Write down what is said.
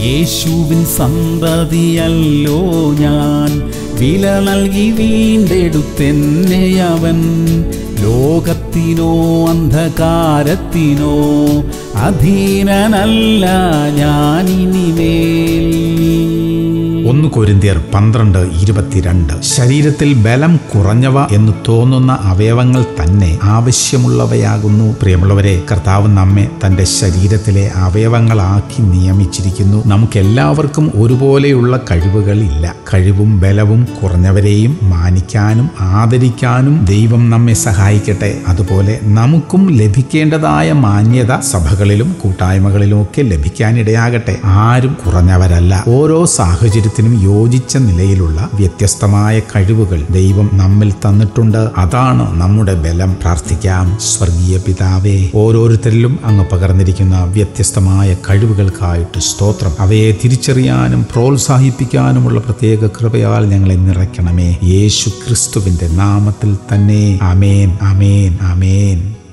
യേശുവിൻ സന്തതിയല്ലോ ഞാൻ വില നൽകി വീണ്ടെടുത്തെന്നെ അവൻ ലോകത്തിനോ അന്ധകാരത്തിനോ അധീനനല്ല ഞാനിനിമേൽ ഒന്ന് കൊരിന്തിയർ പന്ത്രണ്ട് ഇരുപത്തിരണ്ട് ശരീരത്തിൽ ബലം കുറഞ്ഞവ എന്ന് തോന്നുന്ന അവയവങ്ങൾ തന്നെ ആവശ്യമുള്ളവയാകുന്നു പ്രിയമുള്ളവരെ കർത്താവ് നമ്മെ തന്റെ ശരീരത്തിലെ അവയവങ്ങളാക്കി നിയമിച്ചിരിക്കുന്നു നമുക്കെല്ലാവർക്കും ഒരുപോലെയുള്ള കഴിവുകൾ ഇല്ല കഴിവും ബലവും കുറഞ്ഞവരെയും മാനിക്കാനും ആദരിക്കാനും ദൈവം നമ്മെ സഹായിക്കട്ടെ അതുപോലെ നമുക്കും ലഭിക്കേണ്ടതായ മാന്യത സഭകളിലും കൂട്ടായ്മകളിലും ഒക്കെ ലഭിക്കാനിടയാകട്ടെ ആരും കുറഞ്ഞവരല്ല ഓരോ സാഹചര്യത്തിനും യോജിച്ച നിലയിലുള്ള വ്യത്യസ്തമായ കഴിവുകൾ ദൈവം നമ്മിൽ തന്നിട്ടുണ്ട് അതാണ് നമ്മുടെ ബലം പ്രാർത്ഥിക്കാം സ്വർഗീയ പിതാവേ ഓരോരുത്തരിലും അങ്ങ് പകർന്നിരിക്കുന്ന വ്യത്യസ്തമായ കഴിവുകൾക്കായിട്ട് സ്തോത്രം അവയെ തിരിച്ചറിയാനും പ്രോത്സാഹിപ്പിക്കാനുമുള്ള പ്രത്യേക കൃപയാൽ ഞങ്ങളെ നിറയ്ക്കണമേ യേശു ക്രിസ്തുവിന്റെ നാമത്തിൽ തന്നെ അമേൻ അമേൻ അമേൻ